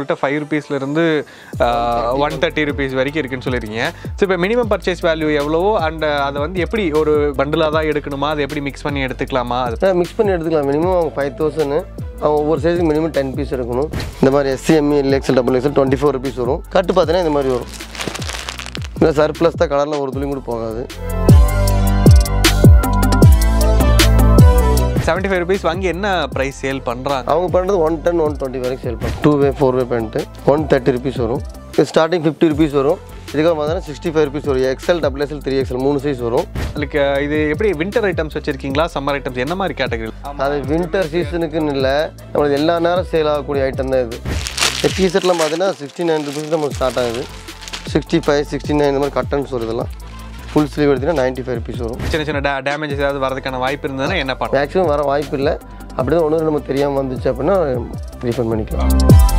உங்கள்கிட்ட ஃபைவ் ருபீஸ்லேருந்து one thirty rupees வரைக்கும் இருக்குன்னு சொல்லியிருக்கீங்க ஸோ இப்போ மினிமம் பர்ச்சேஸ் வேல்யூ எவ்வளவோ அண்ட் அதை வந்து எப்படி ஒரு பண்டிலாக தான் எடுக்கணுமா அதை எப்படி மிக்ஸ் பண்ணி எடுத்துக்கலாமா அது மிக்ஸ் பண்ணி எடுத்துக்கலாம் மினிமம் அவங்க ஃபைவ் தௌசண்ட் அவங்க ஒவ்வொரு சைஸுக்கு மினிமம் டென் பீஸ் எடுக்கணும் இந்த மாதிரி S M L XL double XL twenty four rupees வரும் கட்டு பார்த்தீங்கன்னா இந்த மாதிரி வரும் இல்லை சர்ப்ளஸ் தான் கலரில் ஒரு துளி கூட போகாது செவன்ட்டி ஃபைவ் ருபீஸ் வாங்கி என்ன ப்ரைஸ் சேல் பண்ணுறாங்க அவங்க பண்ணுறது ஒன் டென் ஒன் டுவெண்ட்டி வரைக்கும் சேல் பண்ணும் two way four way pant one thirty rupees வரும் இது ஸ்டார்டிங் ஃபிஃப்டி ருபீஸ் வரும் இதுக்கப்புறம் பார்த்தீங்கன்னா சிக்ஸ்டி ஃபைவ் ருபீஸ் வரும் XL double XL three XL மூணு சைஸ் வரும் லைக் இது எப்படி வின்டர் ஐட்டம்ஸ் வச்சுருக்கீங்களா சம்மர் ஐட்டம்ஸ் என்ன மாதிரி கேட்டகரி அது வின்டர் சீசனுக்குன்னு இல்லை நம்மளுக்கு எல்லா நேரம் சேல் ஆகக்கூடிய ஐட்டம் தான் இது இந்த டிஷர்ட்லாம் பார்த்தீங்கன்னா சிக்ஸ்டி நைன் ருபீஸ் நமக்கு ஸ்டார்ட் ஆகுது சிக்ஸ்டி ஃபைவ் சிக்ஸ்டி நைன் இந்த மாதிரி கட்டன்ஸ் வரும் இதெல்லாம் ஃபுல் ஸ்லீவ் எடுத்தீங்கன்னா நைன்ட்டி ஃபைவ் ருபீஸ் வரும் சின்ன சின்ன டே டேமேஜஸ் ஏதாவது வரதுக்கான வாய்ப்பு இருந்ததுன்னா என்ன பண்ணலாம் மேக்ஸிமம் வர வாய்ப்பு இல்லை அப்படி தான் ஒன்று நமக்கு தெரியாமல் வந்துச்சு அப்படின்னா ரீஃபண்ட் பண்ணிக்கலாம்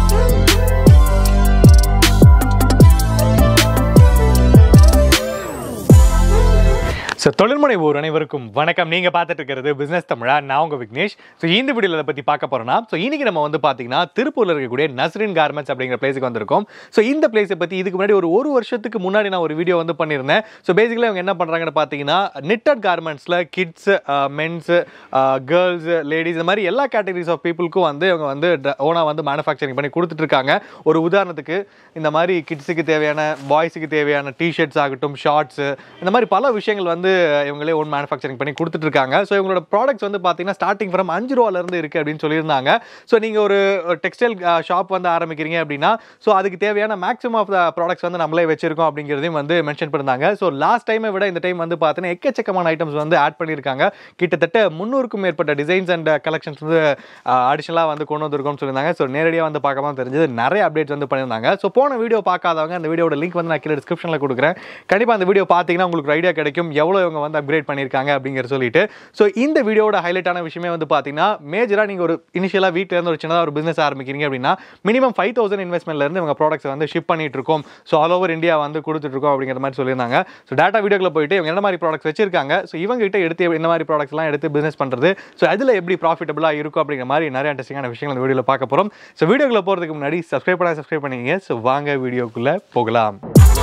ஸோ தொழில்முனைவோர் அனைவருக்கும் வணக்கம் நீங்கள் பார்த்துட்டு இருக்கிறது பிஸ்னஸ் தமிழா நான் உங்கள் விக்னேஷ் ஸோ இந்த வீடியோவில் அதை பற்றி பார்க்க போகிறோம்னா ஸோ இன்னைக்கு நம்ம வந்து பார்த்தீங்கன்னா திருப்பூரில் இருக்கக்கூடிய நஸ்ரின் கார்மெண்ட்ஸ் அப்படிங்கிற பிளேஸுக்கு வந்திருக்கோம் ஸோ இந்த பிளேஸை பற்றி இதுக்கு முன்னாடி ஒரு ஒரு வருஷத்துக்கு முன்னாடி நான் ஒரு வீடியோ வந்து பண்ணியிருந்தேன் ஸோ பேசிக்கலி அவங்க என்ன பண்ணுறாங்கன்னு பார்த்தீங்கன்னா நிட்டட் கார்மெண்ட்ஸில் கிட்ஸ் மென்ஸு கேர்ள்ஸ் லேடிஸ் இந்த மாதிரி எல்லா கேட்டகரிஸ் ஆஃப் பீப்புளுக்கும் வந்து இவங்க வந்து ஓனாக வந்து மேனுஃபேக்சரிங் பண்ணி கொடுத்துட்டு இருக்காங்க ஒரு உதாரணத்துக்கு இந்த மாதிரி கிட்ஸுக்கு தேவையான பாய்ஸுக்கு தேவையான டிஷர்ட்ஸ் ஆகட்டும் ஷார்ட்ஸு இந்த மாதிரி பல விஷயங்கள் வந்து இவங்களே ஓன் மேனுஃபேக்சரிங் பண்ணி கொடுத்துட்டு இருக்காங்க ஸோ இவங்களோட ப்ராடக்ட்ஸ் வந்து பார்த்தீங்கன்னா ஸ்டார்டிங் ஃப்ரம் அஞ்சு ரூபாலேருந்து இருக்குது அப்படின்னு சொல்லியிருந்தாங்க ஸோ நீங்கள் ஒரு டெக்ஸ்டைல் ஷாப் வந்து ஆரம்பிக்கிறீங்க அப்படின்னா ஸோ அதுக்கு தேவையான மேக்ஸிமம் ஆஃப் த ப்ராடக்ட்ஸ் வந்து நம்மளே வச்சிருக்கோம் அப்படிங்கிறதையும் வந்து மென்ஷன் பண்ணிருந்தாங்க ஸோ லாஸ்ட் டைமை விட இந்த டைம் வந்து பார்த்தீங்கன்னா எக்கச்சக்கமான ஐட்டம்ஸ் வந்து ஆட் பண்ணியிருக்காங்க கிட்டத்தட்ட முந்நூறுக்கும் மேற்பட்ட டிசைன்ஸ் அண்ட் கலெக்ஷன்ஸ் வந்து அடிஷனலாக வந்து கொண்டு வந்திருக்கோம்னு சொல்லியிருந்தாங்க ஸோ நேரடியாக வந்து பார்க்காம தெரிஞ்சது நிறைய அப்டேட்ஸ் வந்து பண்ணியிருந்தாங்க ஸோ போன வீடியோ பார்க்காதவங்க அந்த வீடியோட லிங்க் வந்து நான் கீழே டிஸ்கிரிப்ஷனில் கொடுக்குறேன் கண்டிப்பாக அந்த வீடியோ பார்த்தீங்கன்னா உங்களுக்கு ஒரு ஐடியா கிடைக்கும் எவ்வளோ இவங்க வந்து அப்கிரேட் பண்ணியிருக்காங்க அப்படிங்கிற சொல்லிட்டு ஸோ இந்த வீடியோட ஹைலைட்டான விஷயமே வந்து பார்த்தீங்கன்னா மேஜராக நீங்கள் ஒரு இனிஷியலாக வீட்டில் இருந்து ஒரு சின்னதாக ஒரு பிஸ்னஸ் ஆரம்பிக்கிறீங்க அப்படின்னா மினிமம் ஃபைவ் தௌசண்ட் இன்வெஸ்ட்மெண்ட்லேருந்து இவங்க ப்ராடக்ட்ஸ் வந்து ஷிப் பண்ணிட்டு இருக்கோம் ஸோ ஆல் ஓவர் இந்தியா வந்து கொடுத்துட்டு இருக்கோம் அப்படிங்கிற மாதிரி சொல்லியிருந்தாங்க ஸோ டேட்டா வீடியோக்குள்ள போயிட்டு இவங்க என்ன மாதிரி ப்ராடக்ட்ஸ் வச்சிருக்காங்க ஸோ இவங்க கிட்ட எடுத்து என்ன மாதிரி ப்ராடக்ட்ஸ்லாம் எடுத்து பிஸ்னஸ் பண்ணுறது ஸோ அதில் எப்படி ப்ராஃபிட்டபுளாக இருக்கும் அப்படிங்கிற மாதிரி நிறைய இன்ட்ரெஸ்டிங்கான விஷயங்கள் இந்த வீடியோவில் பார்க்க போகிறோம் ஸோ வீடியோக்குள்ள போகிறதுக்கு முன்னாடி சப்ஸ்கிரைப் பண்ண சப்ஸ்கிரைப் பண்ணிங்க ஸோ வாங்க வீடியோக்குள்ளே போகலாம்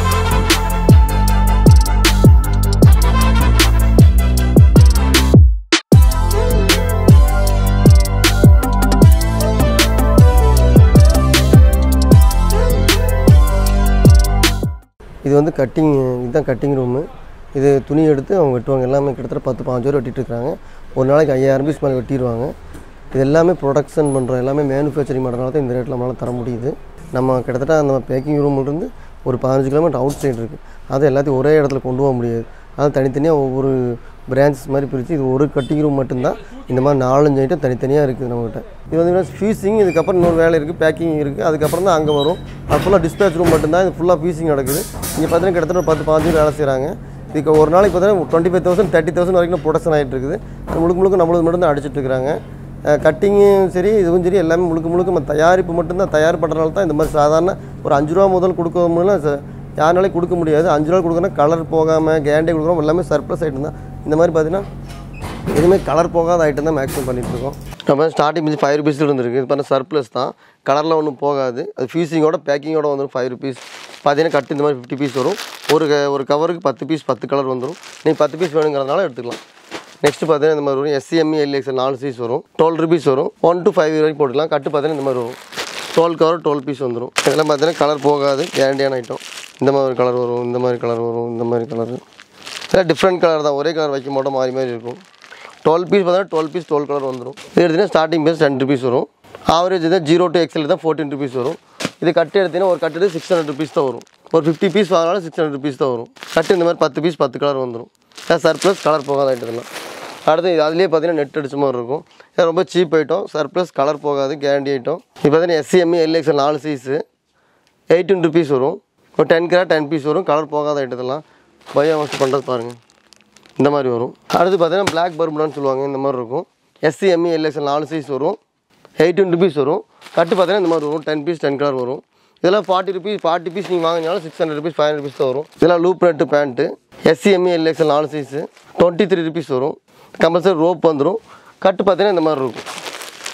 இது வந்து கட்டிங் இதுதான் கட்டிங் ரூமு இது துணி எடுத்து அவங்க வெட்டுவாங்க எல்லாமே கிட்டத்தட்ட பத்து பாஞ்சு பேர் வெட்டிட்டு இருக்காங்க ஒரு நாளைக்கு ஐயாயிரம் பீஸ் மேலே வெட்டிடுவாங்க இது எல்லாமே ப்ரொடக்ஷன் பண்ணுறோம் எல்லாமே மேனுஃபேக்சரிங் பண்ணுறதுனால தான் இந்த ரேட்டில் நம்மளால் தர முடியுது நம்ம கிட்டத்தட்ட அந்த பேக்கிங் ரூம்லேருந்து ஒரு பதினஞ்சு கிலோமீட்டர் அவுட் சைடு இருக்குது அது எல்லாத்தையும் ஒரே இடத்துல கொண்டு போக முடியாது அது தனித்தனியாக ஒவ்வொரு பிரான்ச்சஸ் மாதிரி பிரித்து இது ஒரு கட்டிங் ரூம் மட்டும்தான் இந்த மாதிரி நாலஞ்சு ஐட்டம் தனித்தனியாக இருக்குது நம்மகிட்ட இது வந்து ஃபீஸிங் இதுக்கப்புறம் இன்னொரு வேலை இருக்குது பேக்கிங் இருக்குது அதுக்கப்புறம் தான் அங்கே வரும் அது ஃபுல்லாக டிஸ்பேச் ரூம் மட்டும்தான் இது ஃபுல்லாக ஃபீஸிங் நடக்குது இங்கே பார்த்தீங்கன்னா கிட்டத்தட்ட ஒரு பத்து பாஞ்சு பேர் வேலை செய்கிறாங்க இதுக்கு ஒரு நாளைக்கு பார்த்தீங்கன்னா twenty five thousand thirty thousand வரைக்கும் ப்ரொடக்ஷன் ஆகிட்டு இருக்குது அது முழுக்க முழுக்க நம்மளுக்கு மட்டும் தான் அடிச்சிட்டு இருக்கிறாங்க கட்டிங்கும் சரி இதுவும் சரி எல்லாமே முழுக்க முழுக்க நம்ம தயாரிப்பு மட்டும்தான் தயார் பண்ணுறதுனால தான் இந்த மாதிரி சாதாரண ஒரு அஞ்சு ரூபா முதல் கொடுக்கணும்னா யாருனாலையும் கொடுக்க முடியாது அஞ்சு ரூபா கொடுக்கணும் கலர் போகாமல் கேரண்டி கொடுக்குறோம் எல்லாமே சர்ப்ளஸ் ஐட்டம் தான் இந்த மாதிரி பார்த்தீங்கன்னா எதுவுமே கலர் போகாத ஐட்டம் தான் மேக்ஸிமம் பண்ணிட்டு இருக்கோம் நம்ம ஸ்டார்டிங் பிஞ்சு ஃபைவ் ருபீஸ் இருந்துருக்கு இது பண்ண சர்ப்ளஸ் தான் கலரில் ஒன்றும் போகாது அது ஃபீஸிங்கோட பேக்கிங்கோட வந்துடும் ஃபைவ் ருபீஸ் பார்த்தீங்கன்னா கட்டு இந்த மாதிரி ஃபிஃப்டி பீஸ் வரும் ஒரு க- ஒரு கவருக்கு பத்து பீஸ் பத்து கலர் வந்துடும் நீங்கள் பத்து பீஸ் வேணுங்கிறதுனால எடுத்துக்கலாம் நெக்ஸ்ட் பார்த்தீங்கன்னா இந்த மாதிரி வரும் எஸ்சிஎம்இ எல்எக்ஸ்எல் நாலு சைஸ் வரும் டுவெல் ருபீஸ் வரும் ஒன் டு ஃபைவ் வரைக்கும் போட்டுக்கலாம் கட்டு பார்த்தீங்கன்னா இந்த மாதிரி வரும் டுவெல் கவர் டுவெல் பீஸ் வந்துடும் இதெல்லாம் பார்த்தீங்கன்னா கலர் போகாது கேரண்டியான ஐட்டம் இந்த மாதிரி கலர் வரும் இந்த மாதிரி கலர் வரும் இந்த மாதிரி கலர் இதெல்லாம் டிஃப்ரெண்ட் கலர் தான் ஒரே கலர் வைக்க மாட்டோம் மாறி மாதிரி இருக்கும் டுவெல் பீஸ் பார்த்தீங்கன்னா டுவெல் பீஸ் டுவெல் கலர் வந்துடும் இது எடுத்தீங்கன்னா ஸ்டார்டிங் பீஸ் டென் ருபீஸ் வரும் ஆவரேஜ் தான் ஜீரோ டு எக்ஸல் தான் ஃபோர்டீன் ருபீஸ் வரும் இது கட்டு எடுத்தீங்கன்னா ஒரு கட்டு சிக்ஸ் ஹண்ட்ரட் ருபீஸ் தான் வரும் ஒரு ஃபிஃப்டி பீஸ் வாங்கினாலும் சிக்ஸ் ஹண்ட்ரட் ருபீஸ் தான் வரும் கட்டு இந்த மாதிரி பத்து பீஸ் பத்து கலர் வந்துடும் சர்ப்ளஸ் கலர் போகாத ஐட்டம்லாம் அடுத்து இது அதுலேயே பார்த்தீங்கன்னா நெட் அடிச்ச மாதிரி இருக்கும் இது ரொம்ப சீப் ஐட்டம் சர்ப்ளஸ் கலர் போகாது கேரண்டி ஐட்டம் இப்போ பார்த்தீங்கன்னா எஸ்சிஎம்இ எல்எக்ஸ்எல் நாலு சைஸு எயிட்டீன் ருபீஸ் வரும் ஒரு டென் கிராம் டென் பீஸ் வரும் கலர் போகாத ஐட்டத்தெல்லாம் பயோ வாஷ் பண்ணுறது பாருங்கள் இந்த மாதிரி வரும் அடுத்து பார்த்தீங்கன்னா பிளாக் பர்முடான்னு சொல்லுவாங்க இந்த மாதிரி இருக்கும் எஸ்சிஎம்இ எல்எக்ஸ்எல் நாலு சைஸ் வரும் எயிட்டீன் ருபீஸ் வரும் கட்டு பார்த்தீங்கன்னா இந்த மாதிரி வரும் டென் பீஸ் டென் கலர் வரும் இதெல்லாம் ஃபார்ட்டி ருபீஸ் ஃபார்ட்டி பீஸ் நீங்கள் வாங்கினாலும் six hundred rupees five hundred rupees தான் வரும் இதெல்லாம் loop net pant S M L XL நாலு சைஸு டுவெண்ட்டி த்ரீ ருபீஸ் வரும் கம்பல்சரி ரோப் வந்துடும் கட்டு பார்த்தீங்கன்னா இந்த மாதிரி இருக்கும்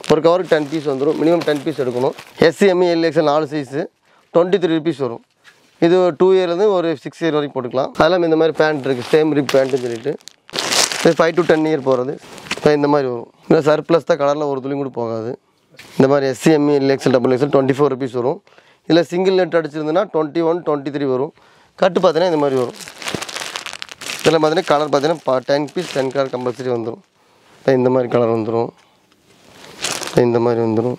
ஒரு கவருக்கு டென் பீஸ் வந்துடும் மினிமம் டென் பீஸ் எடுக்கணும் எஸ்சிஎம்இ எல்எக்ஸ்எல் நாலு சைஸு டுவெண்ட்டி த்ரீ ருபீஸ் வரும் இது டூ இயர்லேருந்து ஒரு சிக்ஸ் இயர் வரைக்கும் போட்டுக்கலாம் அதெல்லாம் இந்த மாதிரி பேண்ட் இருக்குது சேம் ரிப் பேண்ட்டுன்னு சொல்லிட்டு இது ஃபைவ் டு டென் இயர் போகிறது இப்போ இந்த மாதிரி வரும் இந்த சர்ப்ளஸ் தான் கலரில் ஒரு துளி கூட போகாது இந்த மாதிரி S M L XL double XL twenty four rupees வரும் இதில் சிங்கிள் நெட் அடிச்சிருந்ததுன்னா டுவெண்ட்டி ஒன் டுவெண்ட்டி த்ரீ வரும் கட்டு பார்த்தீங்கன்னா இந்த மாதிரி வரும் இதில் பார்த்தீங்கன்னா கலர் பார்த்தீங்கன்னா ten piece ten colour compulsory வந்துடும் இப்போ இந்த மாதிரி கலர் வந்துடும் இப்போ இந்த மாதிரி வந்துடும்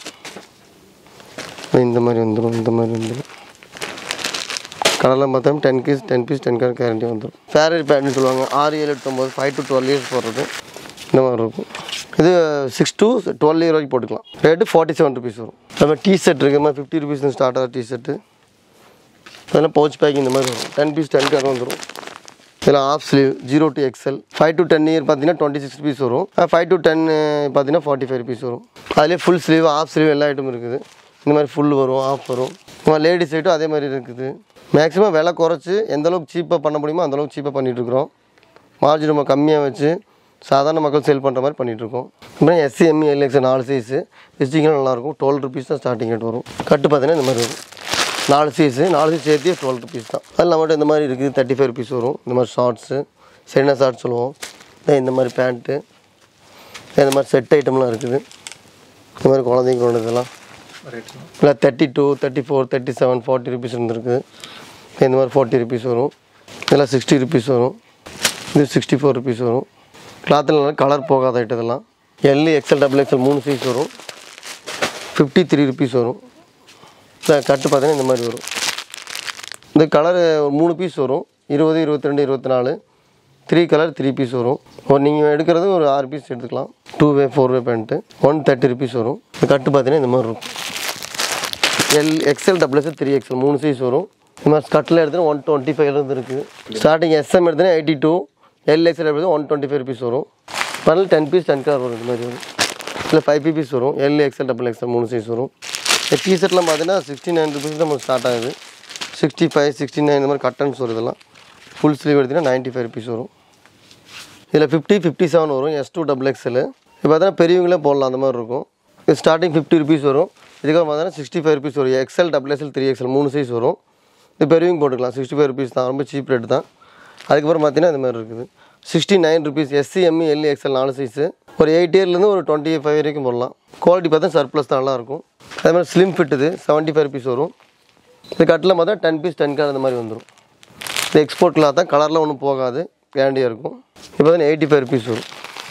இப்போ இந்த மாதிரி வந்துடும் இந்த மாதிரி வந்துடும் கலர்லாம் பார்த்தா ten piece ten piece ten colour guarantee வந்துடும் ஃபேரட் பேண்ட்னு சொல்லுவாங்க ஆறு ஏழு எட்டு ஒம்பது ஃபைவ் டு டுவெல் இயர்ஸ் போடுறது இந்த மாதிரி இருக்கும் இது சிக்ஸ் டு டுவெல் இயர் வரைக்கும் போட்டுக்கலாம் ரேட்டு ஃபார்ட்டி செவன் ருபீஸ் வரும் நம்ம டீ ஷர்ட் இருக்குது மாதிரி ஃபிஃப்டி ருபீஸ் ஸ்டார்ட் ஆகிற டீ ஷர்ட்டு அதெல்லாம் பவுச் பேக்கிங் இந்த மாதிரி வரும் டென் பீஸ் டென் கலர் வந்துடும் இதில் half sleeve zero to XL five to ten year பார்த்தீங்கன்னா டுவெண்ட்டி சிக்ஸ் ருபீஸ் வரும் ஃபைவ் டு டென் பார்த்தீங்கன்னா ஃபார்ட்டி ஃபைவ் ருபீஸ் வரும் அதிலே ஃபுல் ஸ்லீவ் ஆஃப் ஸ்லீவ் எல்லா ஐட்டமும் இருக்குது இந்த மாதிரி ஃபுல் வரும் ஆஃப் வரும் நம்ம லேடிஸ் ஐட்டும் அதே மாதிரி இருக்குது மேக்ஸிமம் விலை குறைச்சி எந்த அளவுக்கு சீப்பாக பண்ண முடியுமோ அந்த அளவுக்கு சீப்பாக பண்ணிகிட்ருக்குறோம் மார்ஜின் நம்ம கம்மியாக வச்சு சாதாரண மக்கள் சேல் பண்ணுற மாதிரி பண்ணிகிட்ருக்கோம் அப்புறம் எஸ்சிஎம்இ எல்எக்ஸ் நாலு சைஸு ஸ்டிச்சிங்லாம் நல்லாயிருக்கும் டுவெல் ருபீஸ் தான் ஸ்டார்டிங் ரேட் வரும் கட்டு பார்த்தீங்கன்னா இந்த மாதிரி வரும் நாலு சைஸு நாலு சைஸ் சேர்த்து டுவெல் ருபீஸ் தான் அதில் நம்மகிட்ட இந்த மாதிரி இருக்குது தேர்ட்டி ஃபைவ் ருபீஸ் வரும் இந்த மாதிரி ஷார்ட்ஸு சென்னா ஷார்ட்ஸ் சொல்லுவோம் இதே இந்த மாதிரி பேண்ட்டு இந்த மாதிரி செட் ஐட்டம்லாம் இருக்குது இந்த மாதிரி குழந்தைங்க உள்ளதெல்லாம் இல்லை thirty two thirty four thirty seven forty rupees இருந்திருக்கு இந்த மாதிரி ஃபார்ட்டி ருபீஸ் வரும் இதெல்லாம் சிக்ஸ்டி ருபீஸ் வரும் இது சிக்ஸ்டி ஃபோர் ருபீஸ் வரும் கிளாத்தில் கலர் போகாத ஐட்டம் இதெல்லாம் எல் எக்ஸ்எல் டபுள் எக்ஸ்எல் மூணு சைஸ் வரும் ஃபிஃப்டி த்ரீ ருபீஸ் வரும் இந்த கட்டு பார்த்தீங்கன்னா இந்த மாதிரி வரும் இந்த கலர் மூணு பீஸ் வரும் இருபது இருபத்தி ரெண்டு இருபத்தி நாலு த்ரீ கலர் த்ரீ பீஸ் வரும் ஒரு நீங்கள் எடுக்கிறது ஒரு ஆறு பீஸ் எடுத்துக்கலாம் two way four way pant one thirty rupees வரும் இந்த கட்டு பார்த்தீங்கன்னா இந்த மாதிரி இருக்கும் L XL double XL three XL மூணு சைஸ் வரும் இந்த மாதிரி ஸ்கட்டில் எடுத்துனா ஒன் டுவெண்ட்டி ஃபைவ்லேருந்து இருக்குது ஸ்டார்டிங் எஸ்எம் எடுத்துனா எயிட்டி டூ எல் எக்ஸ்எல் எடுத்து ஒன் டுவெண்ட்டி ஃபைவ் ருபீஸ் வரும் பரவாயில்ல டென் பீஸ் டென் கலர் வரும் இந்த மாதிரி வரும் இல்லை ஃபைவ் பீஸ் வரும் எல் எக்ஸ்எல் டபுள் எக்ஸ்எல் மூணு சைஸ் வரும் இந்த டிஷர்ட்லாம் பார்த்தீங்கன்னா சிக்ஸ்டி நைன் ருபீஸ் தான் நமக்கு ஸ்டார்ட் ஆகுது சிக்ஸ்டி ஃபைவ் சிக்ஸ்டி நைன் இந்த மாதிரி கட்டன்ஸ் வரும் இதெல்லாம் ஃபுல் ஸ்லீவ் எடுத்தீங்கன்னா நைன்ட்டி ஃபைவ் ருபீஸ் வரும் இதில் ஃபிஃப்டி ஃபிஃப்டி செவன் வரும் எஸ் டூ டபுள் எக்ஸ்எல் இப்போ பார்த்தீங்கன்னா பெரியவங்களே போடலாம் அந்த மாதிரி இருக்கும் இது ஸ்டார்டிங் ஃபிஃப்டி ருபீஸ் வரும் இதுக்கப்புறம் பார்த்தீங்கன்னா சிக்ஸ்டி ஃபைவ் ருபீஸ் வரும் XL double XL three XL மூணு சைஸ் வரும் இது பெரியவங்க போட்டுக்கலாம் சிக்ஸ்டி ஃபைவ் ருபீஸ் தான் ரொம்ப சீப் ரேட் தான் அதுக்கப்புறம் பார்த்தீங்கன்னா இந்த மாதிரி இருக்குது sixty nine rupees S M L XL நாலு சைஸு ஒரு எயிட் இயர்லேருந்து ஒரு டுவெண்ட்டி ஃபைவ் வரைக்கும் போடலாம் குவாலிட்டி பார்த்தா சர்ப்ளஸ் தான் நல்லாயிருக்கும் அதே மாதிரி ஸ்லிம் ஃபிட் இது செவன்ட்டி ஃபைவ் ருபீஸ் வரும் இது கட்டில் பார்த்தா டென் பீஸ் டென் கார் அந்த மாதிரி வந்துடும் இது எக்ஸ்போர்ட் கிளாத் தான் கலரில் ஒன்றும் போகாது கேண்டியாக இருக்கும் இப்போ தான் எயிட்டி ஃபைவ் ருபீஸ் வரும்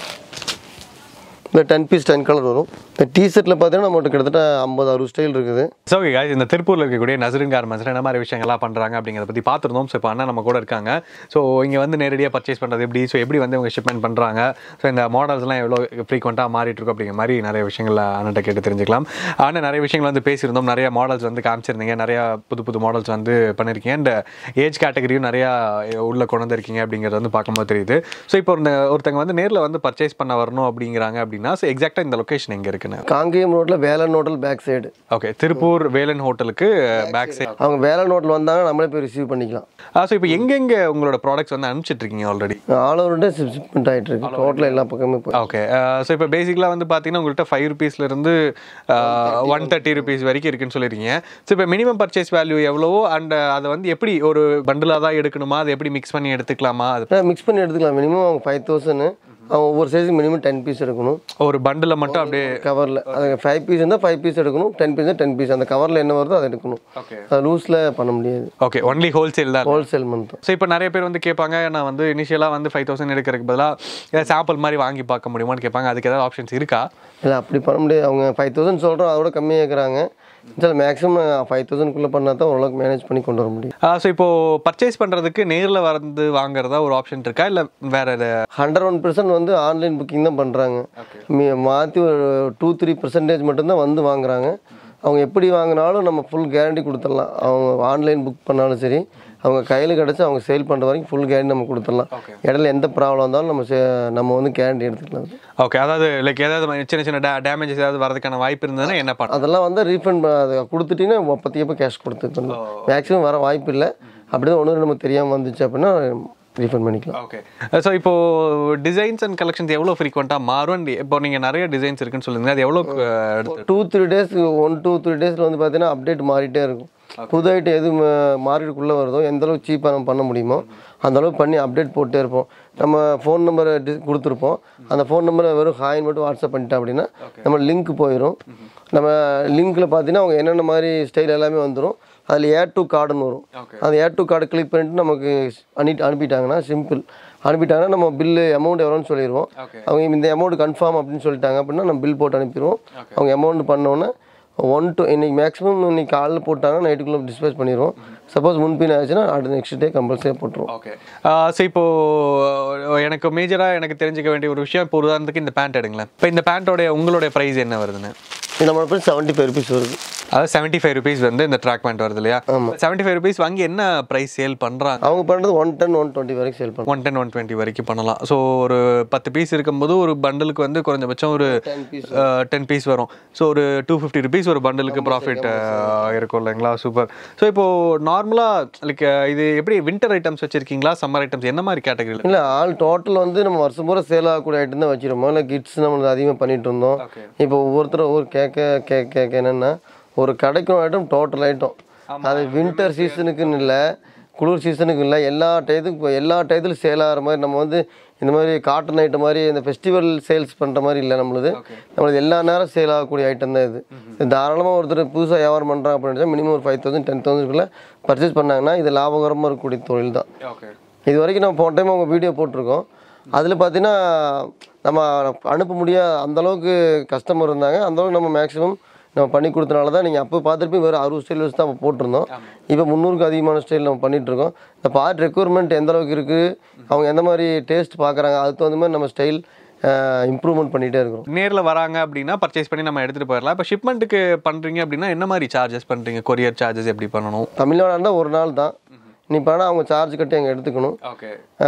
இந்த டென் பீஸ் டென் கலர் வரும் இந்த டிஷர்ட்டில் பார்த்தீங்கன்னா நம்மகிட்ட கிட்டத்தட்ட ஐம்பது அறுபது ஸ்டைல் இருக்குது ஸோ ஓகே guys இந்த திருப்பூரில் இருக்கக்கூடிய நசரின் கார்மெண்ட்ஸில் என்ன மாதிரி விஷயங்கள்லாம் பண்ணுறாங்க அப்படிங்கிறத பற்றி பார்த்துருந்தோம் ஸோ இப்போ அண்ணா நம்ம கூட இருக்காங்க ஸோ இங்கே வந்து நேரடியாக பர்ச்சேஸ் பண்ணுறது எப்படி ஸோ எப்படி வந்து இவங்க ஷிப்மெண்ட் பண்ணுறாங்க ஸோ இந்த மாடல்ஸ்லாம் எவ்வளோ ஃப்ரீக்வெண்ட்டாக மாறிட்டு இருக்கும் அப்படிங்கிற மாதிரி நிறைய விஷயங்கள் அண்ணன்ட்ட கேட்டு தெரிஞ்சுக்கலாம் ஆனால் நிறைய விஷயங்கள் வந்து பேசியிருந்தோம் நிறைய மாடல்ஸ் வந்து காமிச்சிருந்தீங்க நிறைய புது புது மாடல்ஸ் வந்து பண்ணியிருக்கீங்க அண்ட் ஏஜ் கேட்டகரியும் நிறையா உள்ள கொண்டு வந்திருக்கீங்க அப்படிங்கிறது வந்து பார்க்கும்போது தெரியுது ஸோ இப்போ ஒரு ஒருத்தங்க வந்து நேரில் வந்து பர்ச்சேஸ் பண்ண வரணும் அப்படிங்கிறாங்க அப்படின்னா ஸோ எக்ஸாக்டாக இந்த லொக்கேஷன் எங்கே இருக்குன்னு காங்கேயம் ரோட்டில் Velan hotel back side okay Tiruppur Velan ஹோட்டலுக்கு பேக் சைட் அவங்க வேலன் ஹோட்டல் வந்தாங்கன்னா நம்மளே போய் ரிசீவ் பண்ணிக்கலாம் ஸோ இப்போ எங்கெங்க உங்களோட ப்ராடக்ட்ஸ் வந்து அனுப்பிச்சிட்டு இருக்கீங்க already all over day shipment ஆகிட்டு இருக்கு டோட்டலாக எல்லா பக்கமே போய் ஓகே ஸோ இப்போ பேசிக்கலாக வந்து பார்த்தீங்கன்னா உங்கள்கிட்ட ஃபைவ் ருபீஸ்லேருந்து ஒன் தேர்ட்டி ருபீஸ் வரைக்கும் இருக்குன்னு சொல்லியிருக்கீங்க ஸோ இப்போ மினிமம் பர்ச்சேஸ் வேல்யூ எவ்வளவோ அண்ட் அதை வந்து எப்படி ஒரு பண்டிலாக தான் எடுக்கணுமா அதை எப்படி மிக்ஸ் பண்ணி எடுத்துக்கலாமா அது மிக்ஸ் பண்ணி எடுத்துக்கலாம் மினிமம் அவங்க ஃபைவ் தௌசண்ட் அவங்க ஒவ்வொரு சைஸுக்கு மினிமம் டென் பீஸ் எடுக்கணும் ஒரு பண்டில் மட்டும் அப்படியே கவரில் அது ஃபைவ் பீஸ் இருந்தால் ஃபைவ் பீஸ் எடுக்கணும் டென் பீஸ் டென் பீஸ் அந்த கவரில் என்ன வருதோ அதை எடுக்கணும் ஓகே அது லூஸில் பண்ண முடியாது ஓகே ஒன்லி ஹோல்சேல் தான் ஹோல்சேல் மட்டும் ஸோ இப்போ நிறைய பேர் வந்து கேட்பாங்க நான் வந்து இனிஷியலாக வந்து ஃபைவ் தௌசண்ட் எடுக்கிறதுக்கு பதிலாக ஏதாவது சாம்பிள் மாதிரி வாங்கி பார்க்க முடியுமான்னு கேட்பாங்க அதுக்கு ஏதாவது ஆப்ஷன்ஸ் இருக்கா இல்லை அப்படி பண்ண முடியாது அவங்க ஃபைவ் தௌசண்ட் சொல்கிறோம் அதோட கம்மியாக இருக்கிறாங்க சில மேக்ஸிமம் ஃபைவ் தௌசண்ட்குள்ளே பண்ணால் தான் ஓரளவுக்கு மேனேஜ் பண்ணி கொண்டு வர முடியும் ஸோ இப்போ பர்ச்சேஸ் பண்ணுறதுக்கு நேரில் வந்து வாங்குறதா ஒரு ஆப்ஷன் இருக்கா இல்லை வேற எது ஹண்ட்ரட் ஒன் பர்சன்ட் வந்து ஆன்லைன் புக்கிங் தான் பண்ணுறாங்க மாற்றி ஒரு டூ த்ரீ பர்சன்டேஜ் மட்டும்தான் வந்து வாங்குறாங்க அவங்க எப்படி வாங்கினாலும் நம்ம ஃபுல் கேரண்டி கொடுத்துடலாம் அவங்க ஆன்லைன் புக் பண்ணாலும் சரி அவங்க கையில் கிடச்சி அவங்க சேல் பண்ணுற வரைக்கும் ஃபுல் கேரண்டி நம்ம கொடுத்துடலாம் இடையில எந்த ப்ராப்ளம் வந்தாலும் நம்ம சே- நம்ம வந்து கேரண்டி எடுத்துக்கலாம் ஓகே அதாவது லைக் ஏதாவது சின்ன சின்ன டே டேமேஜஸ் ஏதாவது வரதுக்கான வாய்ப்பு இருந்ததுன்னா என்ன பண்ண அதெல்லாம் வந்து ரீஃபண்ட் அதை கொடுத்துட்டீங்கன்னா அப்போத்தையப்போ கேஷ் கொடுத்துக்கணும் மேக்ஸிமம் வர வாய்ப்பு இல்லை அப்படி தான் ஒன்று நமக்கு தெரியாமல் வந்துச்சு அப்படின்னா ரீஃபண்ட் பண்ணிக்கலாம் ஓகே ஸோ இப்போ டிசைன்ஸ் அண்ட் கலெக்ஷன்ஸ் எவ்வளோ ஃப்ரீக்வெண்ட்டாக மாறும் and இப்போ நீங்கள் நிறைய டிசைன்ஸ் இருக்குன்னு சொல்லுங்க அது எவ்வளோ அஹ், எடுத்து two three days one two three டேஸில் வந்து பார்த்தீங்கன்னா அப்டேட் மாறிட்டே இருக்கும் புது ஐட்டம் எது மார்க்கெட்டுக்குள்ளே வருதோ எந்த அளவுக்கு சீப்பாக நம்ம பண்ண முடியுமோ அந்த அளவுக்கு பண்ணி அப்டேட் போட்டே இருப்போம் நம்ம ஃபோன் நம்பரை டி கொடுத்துருப்போம் அந்த ஃபோன் நம்பரை வெறும் ஹாயின் மட்டும் வாட்ஸ்அப் பண்ணிட்டா அப்படின்னா நம்ம லிங்க் போயிடும் நம்ம லிங்க்கில் பார்த்தீங்கன்னா அவங்க என்னென்ன மாதிரி ஸ்டைல் எல்லாமே வந்துடும் அதில் ஏர் டு கார்டுன்னு வரும் அந்த ஏர் டு கார்டு கிளிக் பண்ணிட்டு நமக்கு அனி அனுப்பிட்டாங்கன்னா சிம்பிள் அனுப்பிட்டாங்கன்னா நம்ம பில்லு அமௌண்ட் எவ்வளோன்னு சொல்லிடுவோம் அவங்க இந்த அமௌண்ட் கன்ஃபார்ம் அப்படின்னு சொல்லிட்டாங்க அப்படின்னா நம்ம பில் போட்டு அனுப்பிடுவோம் அவங்க அமௌண்ட் பண்ணோன்னே ஒன் டு இன்னைக்கு மேக்ஸிமம் இன்னைக்கு காலைல போட்டாங்கன்னா நைட்டுக்குள்ளே டிஸ்பேச் பண்ணிடுவோம் சப்போஸ் முன்பின் ஆச்சுன்னா அடுத்த நெக்ஸ்ட் டே கம்பல்சரியாக போட்டுருவோம் ஓகே ஸோ இப்போ அஹ், எனக்கு மேஜராக எனக்கு தெரிஞ்சுக்க வேண்டிய ஒரு விஷயம் இப்போ உதாரணத்துக்கு இந்த பேண்ட் எடுங்களேன் இப்போ இந்த பேண்ட்டோடைய உங்களுடைய ப்ரைஸ் என்ன வருதுன்னு இது நம்மளோட பிரைஸ் செவன்ட்டி ஃபைவ் ருபீஸ் வருது அதாவது செவன்ட்டி ஃபைவ் ருபீஸ் வந்து இந்த ட்ராக் பேண்ட் வருது இல்லையா செவன்ட்டி ஃபைவ் ருபீஸ் வாங்கி என்ன ப்ரைஸ் சேல் பண்ணுறாங்க அவங்க பண்ணுறது ஒன் டென் ஒன் டுவெண்ட்டி வரைக்கும் சேல் பண்ணுறோம் ஒன் டென் ஒன் டுவெண்ட்டி வரைக்கும் பண்ணலாம் ஸோ ஒரு பத்து பீஸ் இருக்கும்போது ஒரு பண்டலுக்கு வந்து குறைஞ்சபட்சம் ஒரு டென் பீஸ் வரும் ஸோ ஒரு டூ ஃபிஃப்டி ருபீஸ் ஒரு பண்டலுக்கு ப்ராஃபிட் இருக்கும் இல்லைங்களா சூப்பர் ஸோ இப்போ நார்மலாக லைக் இது எப்படி வின்டர் ஐட்டம்ஸ் வச்சிருக்கீங்களா சம்மர் ஐட்டம்ஸ் என்ன மாதிரி கேட்டகரியில் இல்லை ஆல் டோட்டல் வந்து நம்ம வருஷம் பூரா சேல் ஆகக்கூடிய ஐட்டம் தான் வச்சிருப்போம் இல்லை கிட்ஸ் நம்மளுக்கு அதிகமாக பண்ணிட்டு இருந்தோம் இப்போ ஒவ்வொருத்தரும் ஒவ்வொரு கேட்க கேட்க கேட்க என்னென்னா ஒரு கிடைக்கும் ஐட்டம் டோட்டல் ஐட்டம் அது வின்டர் சீசனுக்குன்னு இல்லை குளிர் சீசனுக்கு இல்லை எல்லா டயத்துக்கும் எல்லா டயத்துலையும் சேல் ஆகிற மாதிரி நம்ம வந்து இந்த மாதிரி காட்டன் ஐட்டம் மாதிரி இந்த ஃபெஸ்டிவல் சேல்ஸ் பண்ணுற மாதிரி இல்லை நம்மளுது நம்மளுது எல்லா நேரம் சேல் ஆகக்கூடிய ஐட்டம் தான் இது இது தாராளமாக ஒருத்தர் புதுசாக வியாபாரம் பண்ணுறாங்க அப்படின்னு மினிமம் ஒரு ஃபைவ் தௌசண்ட் டென் தௌசண்ட்குள்ளே பர்ச்சேஸ் பண்ணாங்கன்னா இது லாபகரமாக இருக்கக்கூடிய தொழில் தான் ஓகே இது வரைக்கும் நம்ம போன டைம் அவங்க வீடியோ போட்டிருக்கோம் அதில் பார்த்தீங்கன்னா நம்ம அனுப்ப முடியாத அந்த அளவுக்கு கஸ்டமர் இருந்தாங்க அந்த அளவுக்கு நம்ம மேக்ஸிமம் நம்ம பண்ணி கொடுத்தனால தான் நீங்கள் அப்போ பார்த்துருப்பீங்க வெறும் அறுபது ஸ்டைல் வச்சு தான் அப்போ போட்டிருந்தோம் இப்போ முந்நூறுக்கு அதிகமான ஸ்டைல் நம்ம பண்ணிட்டு இருக்கோம் இந்த பார்ட் ரெக்குவயர்மெண்ட் எந்த அளவுக்கு இருக்குது அவங்க எந்த மாதிரி டேஸ்ட் பார்க்குறாங்க அதுக்கு தகுந்த மாதிரி நம்ம ஸ்டைல் இம்ப்ரூவ்மெண்ட் பண்ணிகிட்டே இருக்கிறோம் நேரில் வராங்க அப்படின்னா பர்ச்சேஸ் பண்ணி நம்ம எடுத்துகிட்டு போயிடலாம் இப்போ ஷிப்மெண்ட்டுக்கு பண்ணுறீங்க அப்படின்னா என்ன மாதிரி சார்ஜஸ் பண்ணுறீங்க கொரியர் சார்ஜஸ் எப்படி பண்ணணும் தமிழ்நாடு இருந்தால் ஒரு நாள் தான் நீ ஆனால் அவங்க சார்ஜ் கட்டி அங்கே எடுத்துக்கணும் ஓகே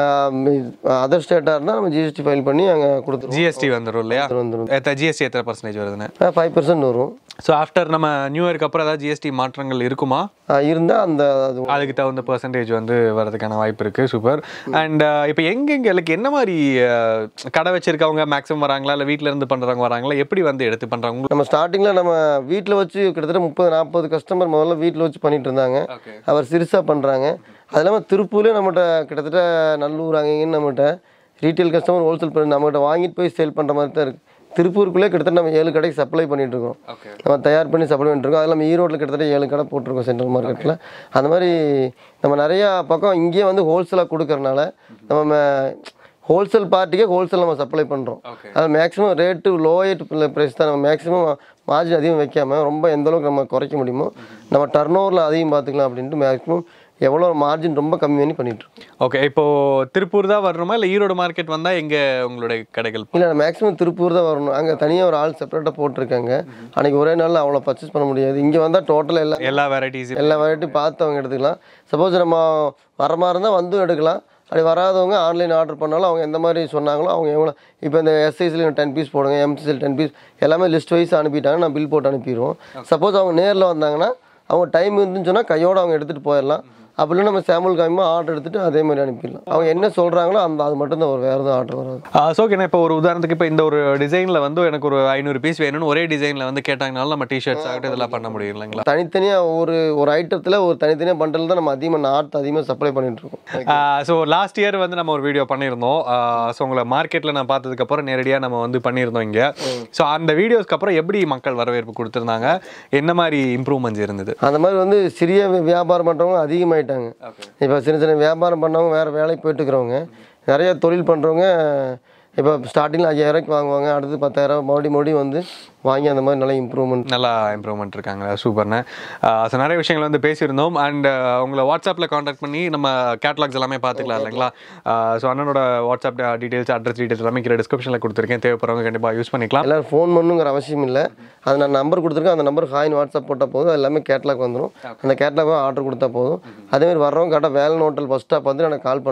அதர் ஸ்டேட்டாக இருந்தால் நம்ம ஜிஎஸ்டி ஃபைல் பண்ணி அங்கே கொடுத்துருவோம் ஜிஎஸ்டி வந்துடும் இல்லையா வந்துடும் எத்த ஜிஎஸ்டி எத்தனை பர்சன்டேஜ் வருதுன்னு ஃபைவ் பர்சன்ட் வரும் ஸோ ஆஃப்டர் நம்ம நியூ இயர்க்கு அப்புறம் ஏதாவது ஜிஎஸ்டி மாற்றங்கள் இருக்குமா இருந்தால் அந்த அது அதுக்கு தகுந்த பர்சன்டேஜ் வந்து வரதுக்கான வாய்ப்பு இருக்குது சூப்பர் அண்ட் இப்போ எங்கெங்க எனக்கு என்ன மாதிரி அஹ், கடை வச்சிருக்கவங்க மேக்ஸிமம் வராங்களா இல்லை வீட்டில் இருந்து பண்ணுறவங்க வராங்களா எப்படி வந்து எடுத்து பண்ணுறாங்க நம்ம ஸ்டார்டிங்கில் நம்ம வீட்டில் வச்சு கிட்டத்தட்ட முப்பது நாற்பது கஸ்டமர் முதல்ல வீட்டில் வச்சு பண்ணிட்டு இருந்தாங்க ஓகே அவர் சிறுசாக பண்ணுறாங்க அது இல்லாமல் திருப்பூர்லேயே நம்மகிட்ட கிட்டத்தட்ட நல்லூர் அங்கே இங்கேன்னு நம்மகிட்ட ரீட்டைல் கஸ்டமர் ஹோல்சேல் பண்ணி நம்மகிட்ட வாங்கிட்டு போய் சேல் பண்ணுற மாதிரி தான் இருக்குது திருப்பூருக்குள்ளே கிட்டத்தட்ட நம்ம ஏழு கடைக்கு சப்ளை பண்ணிட்டு இருக்கோம் ஓகே நம்ம தயார் பண்ணி சப்ளை பண்ணிட்டு இருக்கோம் அது இல்லாமல் ஈரோட்டில் கிட்டத்தட்ட ஏழு கடை போட்டிருக்கோம் சென்ட்ரல் மார்க்கெட்டில் அந்த மாதிரி நம்ம நிறையா பக்கம் இங்கேயே வந்து ஹோல்சேலாக கொடுக்கறனால நம்ம ஹோல்சேல் பார்ட்டிக்கே ஹோல்சேல் நம்ம சப்ளை பண்ணுறோம் ஓகே அது மேக்ஸிமம் ரேட்டு லோயட் ப்ரைஸ் தான் நம்ம மேக்ஸிமம் மார்ஜின் அதிகம் வைக்காம ரொம்ப எந்த அளவுக்கு நம்ம குறைக்க முடியுமோ நம்ம டர்ன் ஓவரில் அதிகம் பார்த்துக்கலாம் அப்படின்ட்டு மேக்ஸிமம் எவ்வளோ மார்ஜின் ரொம்ப கம்மி பண்ணி பண்ணிட்டு இருக்கோம் ஓகே இப்போ திருப்பூர் தான் வரணுமா இல்லை ஈரோடு மார்க்கெட் வந்தால் எங்கே உங்களுடைய கடைகள் இல்லை மேக்ஸிமம் திருப்பூர் தான் வரணும் அங்கே தனியாக ஒரு ஆள் செப்பரேட்டாக போட்டிருக்காங்க அன்றைக்கி ஒரே நாளில் அவ்வளோ பர்ச்சேஸ் பண்ண முடியாது இங்கே வந்தால் டோட்டலாக எல்லாம் எல்லா வெரைட்டிஸ் எல்லா வெரைட்டியும் பார்த்து அவங்க எடுத்துக்கலாம் சப்போஸ் நம்ம வர மாதிரி இருந்தால் வந்தும் எடுக்கலாம் அப்படி வராதவங்க ஆன்லைன் ஆர்டர் பண்ணாலும் அவங்க எந்த மாதிரி சொன்னாங்களோ அவங்க எவ்வளோ இப்போ இந்த எஸ்ஐஸில் டென் பீஸ் போடுங்க எம்சிசியில் டென் பீஸ் எல்லாமே லிஸ்ட் வைஸ் அனுப்பிட்டாங்க நான் பில் போட்டு அனுப்பிடுவோம் சப்போஸ் அவங்க நேரில் வந்தாங்கன்னா அவங்க டைம் இருந்துன்னு சொன்னால் கையோடு அவங்க எடுத்துகிட்டு போயிடலாம் அப்படி இல்லைன்னா நம்ம சாம்பிள் காமிமா ஆர்டர் எடுத்துட்டு அதே மாதிரி அனுப்பிடலாம் அவங்க என்ன சொல்கிறாங்களோ அந்த அது மட்டும்தான் ஒரு வேறு எதுவும் ஆர்டர் வராது ஸோ ஓகே இப்போ ஒரு உதாரணத்துக்கு இப்போ இந்த ஒரு டிசைனில் வந்து எனக்கு ஒரு ஐநூறு பீஸ் வேணும்னு ஒரே டிசைனில் வந்து கேட்டாங்கனாலும் நம்ம டிஷர்ட்ஸ் ஆகட்டும் இதெல்லாம் பண்ண முடியும் இல்லைங்களா தனித்தனியாக ஒரு ஒரு ஐட்டத்தில் ஒரு தனித்தனியாக பண்டல் தான் நம்ம அதிகமாக நார்த் அதிகமாக சப்ளை பண்ணிட்டு இருக்கோம் ஸோ லாஸ்ட் இயர் வந்து நம்ம ஒரு வீடியோ பண்ணியிருந்தோம் ஸோ உங்களை மார்க்கெட்டில் நான் பார்த்ததுக்கப்புறம் நேரடியாக நம்ம வந்து பண்ணியிருந்தோம் இங்கே ஸோ அந்த வீடியோஸ்க்கு அப்புறம் எப்படி மக்கள் வரவேற்பு கொடுத்துருந்தாங்க என்ன மாதிரி இம்ப்ரூவ்மெண்ட்ஸ் இருந்தது அந்த மாதிரி வந்து சிறிய வி- வியாபாரம் பண்ணுறவங்க அதிகமாயிட்டாங்க ஓகே இப்போ சின்ன சின்ன வியாபாரம் பண்ணவங்க வேறு வேலைக்கு போயிட்டு இருக்கிறவங்க நிறைய தொழில் பண்ணுறவங்க இப்போ ஸ்டார்டிங்கில் ஐயாயிரூவாய்க்கு வாங்குவாங்க அடுத்து பத்தாயிரம் மறுபடியும் மறுபடியும் வந்து வாங்கி அந்த மாதிரி நல்ல இம்ப்ரூவ்மெண்ட் நல்லா இம்ப்ரூவ்மெண்ட் இருக்காங்க சூப்பர்ண்ணே ஸோ நிறைய விஷயங்கள் வந்து பேசியிருந்தோம் அண்ட் உங்களை வாட்ஸ்அப்பில் காண்டாக்ட் பண்ணி நம்ம கேட்லாக்ஸ் எல்லாமே பார்த்துக்கலாம் இல்லைங்களா ஸோ அண்ணனோட வாட்ஸ்அப் டீடைல்ஸ் அட்ரஸ் டீடைல்ஸ் எல்லாமே கீழே டிஸ்கிரிப்ஷனில் கொடுத்துருக்கேன் தேவைப்படுறவங்க கண்டிப்பாக யூஸ் பண்ணிக்கலாம் எல்லோரும் ஃபோன் பண்ணுங்கிற அவசியம் இல்லை அது நான் நம்பர் கொடுத்துருக்கேன் அந்த நம்பர் ஹாயின் வாட்ஸ்அப் போட்டால் போதும் அது எல்லாமே கேட்லாக் வந்துடும் அந்த கேட்லாக் ஆர்டர் கொடுத்தா போதும் அதேமாதிரி வர்றவங்க கரெக்டாக வேலை ஹோட்டல் பஸ் ஸ்டாப் வந்து எனக்கு கால் பண்ணால்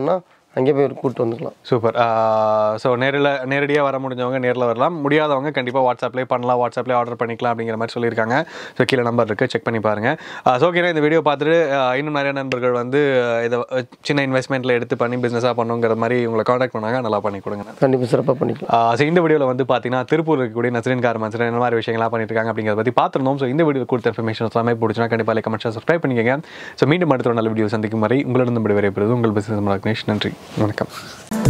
அங்கே போய் கூப்பிட்டு வந்துக்கலாம் சூப்பர் ஸோ நேரில் நேரடியாக வர முடிஞ்சவங்க நேரில் வரலாம் முடியாதவங்க கண்டிப்பாக வாட்ஸ்அப்லேயே பண்ணலாம் வாட்ஸ்அப்லேயே ஆர்டர் பண்ணிக்கலாம் அப்படிங்கிற மாதிரி சொல்லியிருக்காங்க ஸோ கீழே நம்பர் இருக்குது செக் பண்ணி பாருங்கள் ஸோ ஓகேனா இந்த வீடியோ பார்த்துட்டு ஆஹ் இன்னும் நிறைய நண்பர்கள் வந்து ஆஹ் இதை அஹ் சின்ன இன்வெஸ்ட்மெண்ட்டில் எடுத்து பண்ணி பிஸ்னஸாக பண்ணுங்கிற மாதிரி உங்களை காண்டாக்ட் பண்ணாங்க நல்லா பண்ணி கொடுங்க கண்டிப்பாக சிறப்பாக பண்ணிக்கலாம் ஸோ இந்த வீடியோவில் வந்து பார்த்தீங்கன்னா திருப்பூர் இருக்கக்கூடிய நசரின் கார்மெண்ட்ஸ் என்ன மாதிரி விஷயங்கள்லாம் பண்ணிட்டு இருக்காங்க அப்படிங்கிறத பற்றி பார்த்துருந்தோம் ஸோ இந்த வீடியோ கொடுத்த இன்ஃபர்மேஷன் எல்லாமே பிடிச்சினா கண்டிப்பாக லைக் கமெண்ட் சப்ஸ்கிரைப் பண்ணிக்கங்க ஸோ மீண்டும் அடுத்த ஒரு நல்ல வீடியோ சந்திக்கும் வரை உங்களிடம் விடைபெறுவது உங்கள் பிசினஸ் மலக்னேஷ் நன்றி வணக்கம்